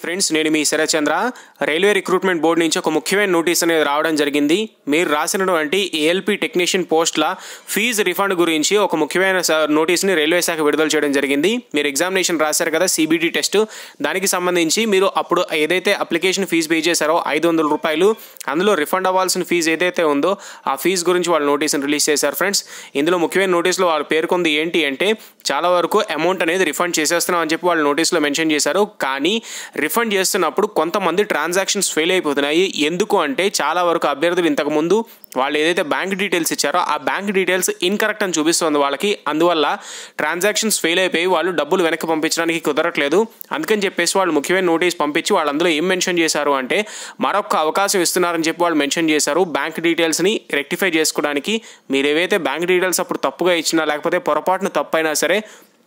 friends నేను మీ Sharatchandra railway recruitment board నుంచి ఒక ముఖ్యమైన నోటీస్ అనేది రావడం జరిగింది మీరు రాసినటువంటి ఏఎల్పి టెక్నీషియన్ పోస్ట్ల ఫీజు రిఫండ్ గురించి ఒక ముఖ్యమైన స- నోటీస్ని రైల్వే శాఖ విడుదల చేయడం జరిగింది మీరు ఎగ్జామినేషన్ రాశారు కదా సిబిటి టెస్ట్ దానికి సంబంధించి మీరు అప్పుడు ఏదైతే అప్లికేషన్ ఫీజు పే చేశారో ఐదు వందల రూపాయలు అందులో రిఫండ్ అవ్వాల్సిన ఫీజు ఏదైతే ఉందో ఆ ఫీజు గురించి వాళ్ళు నోటీస్ని రిలీజ్ చేశారు ఫ్రెండ్స్ ఇందులో ముఖ్యమైన నోటీస్లో వాళ్ళు పేర్కొంది ఏంటి అంటే చాలా వరకు అమౌంట్ అనేది రిఫండ్ చేసేస్తున్నాం అని చెప్పి వాళ్ళు నోటీస్లో మెన్షన్ చేశారు కానీ రిఫండ్ చేస్తున్నప్పుడు కొంతమంది ట్రాన్సాక్షన్స్ ఫెయిల్ అయిపోతున్నాయి ఎందుకు అంటే చాలా వరకు అభ్యర్థులు ఇంతకుముందు వాళ్ళు ఏదైతే బ్యాంక్ డీటెయిల్స్ ఇచ్చారో ఆ బ్యాంక్ డీటెయిల్స్ ఇన్కరెక్ట్ అని చూపిస్తుంది వాళ్ళకి అందువల్ల ట్రాన్సాక్షన్స్ ఫెయిల్ అయిపోయి వాళ్ళు డబ్బులు వెనక్కి పంపించడానికి కుదరట్లేదు అందుకని చెప్పేసి వాళ్ళు ముఖ్యమైన నోటీస్ పంపించి వాళ్ళు అందులో ఏం మెన్షన్ చేశారు అంటే మరొక అవకాశం ఇస్తున్నారని చెప్పి వాళ్ళు మెన్షన్ చేశారు బ్యాంక్ డీటెయిల్స్ని రెక్టిఫై చేసుకోవడానికి మీరు ఏవైతే బ్యాంక్ డీటెయిల్స్ అప్పుడు తప్పుగా ఇచ్చినా లేకపోతే పొరపాటున తప్పైనా సరే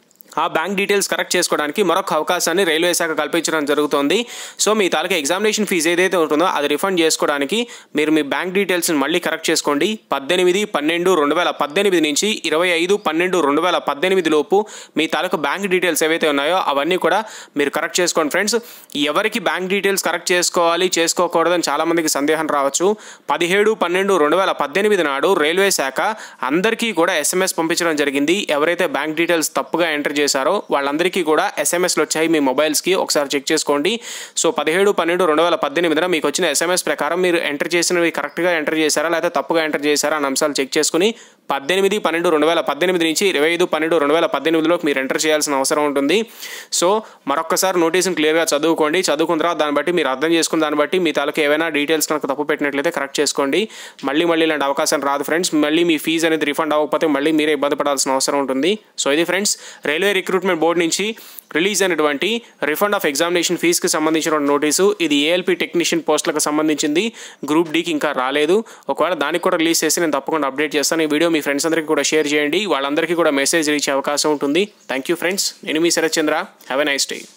ఆ బ్యాంక్ డీటెయిల్స్ కరెక్ట్ చేసుకోవడానికి మరొక అవకాశాన్ని రైల్వే శాఖ కల్పించడం జరుగుతోంది సో మీ తాలూకా ఎగ్జామినేషన్ ఫీజు ఏదైతే ఉంటుందో అది రిఫండ్ చేసుకోవడానికి మీరు మీ బ్యాంక్ డీటెయిల్స్ని మళ్ళీ కరెక్ట్ చేసుకోండి పద్దెనిమిది పన్నెండు రెండు వేల పద్దెనిమిది నుంచి ఇరవై ఐదు పన్నెండు రెండు వేల పద్దెనిమిది లోపు మీ తాలూకా బ్యాంక్ డీటెయిల్స్ ఏవైతే ఉన్నాయో అవన్నీ కూడా మీరు కరెక్ట్ చేసుకోండి ఫ్రెండ్స్ ఎవరికి బ్యాంక్ డీటెయిల్స్ కరెక్ట్ చేసుకోవాలి చేసుకోకూడదని చాలామందికి సందేహం రావచ్చు పదిహేడు పన్నెండు రెండు వేల పద్దెనిమిది నాడు రైల్వే శాఖ అందరికీ కూడా ఎస్ఎంఎస్ పంపించడం జరిగింది ఎవరైతే బ్యాంక్ డీటెయిల్స్ తప్పుగా ఎంటర్ చేశారో వాళ్ళందరికీ కూడా ఎస్ఎంఎస్లు వచ్చాయి మీ మొబైల్స్కి ఒకసారి చెక్ చేసుకోండి సో పదిహేడు పన్నెండు రెండు వేల పద్దెనిమిదిన మీకు వచ్చిన ఎస్ఎంఎస్ ప్రకారం మీరు ఎంటర్ చేసినవి కరెక్ట్గా ఎంటర్ చేశారా లేకపోతే తప్పుగా ఎంటర్ చేశారా అన్న అంశాలు చెక్ చేసుకుని పద్దెనిమిది పన్నెండు రెండు వేల పద్దెనిమిది నుంచి ఇరవై ఐదు పన్నెండు రెండు వేల పద్దెనిమిదిలోకి మీరు ఎంటర్ చేయాల్సిన అవసరం ఉంటుంది సో మరొకసారి నోటీస్ని క్లియర్గా చదువుకోండి చదువుకున్న తర్వాత దాన్ని బట్టి మీరు అర్థం చేసుకున్న దాన్ని బట్టి మీ తాలూకు ఏవైనా డీటెయిల్స్ కనుక తప్పు పెట్టినట్లయితే కరెక్ట్ చేసుకోండి మళ్ళీ మళ్ళీ ఇలాంటి అవకాశం రాదు ఫ్రెండ్స్ మళ్ళీ మీ ఫీజు అనేది రిఫండ్ అవ్వకపోతే మళ్ళీ మీరే ఇబ్బంది పడాల్సిన అవసరం ఉంటుంది సో ఇది ఫ్రెండ్స్ రైల్వే రిక్రూట్మెంట్ బోర్డు నుంచి రిలీజ్ అయినటువంటి రిఫండ్ ఆఫ్ ఎగ్జామినేషన్ ఫీజుకి సంబంధించిన నోటీసు ఇది ఏఎల్పి టెక్నీషియన్ పోస్టులకు సంబంధించింది గ్రూప్ డీకి ఇంకా రాలేదు ఒకవేళ దానికి కూడా రిలీజ్ చేసి నేను తప్పకుండా అప్డేట్ చేస్తాను ఈ వీడియో మీ ఫ్రెండ్స్ అందరికీ కూడా షేర్ చేయండి వాళ్ళందరికీ కూడా మెసేజ్ రీచ్ అవకాశం ఉంటుంది థ్యాంక్ యూ ఫ్రెండ్స్ నేను మీ Sharath Chandra have a nice day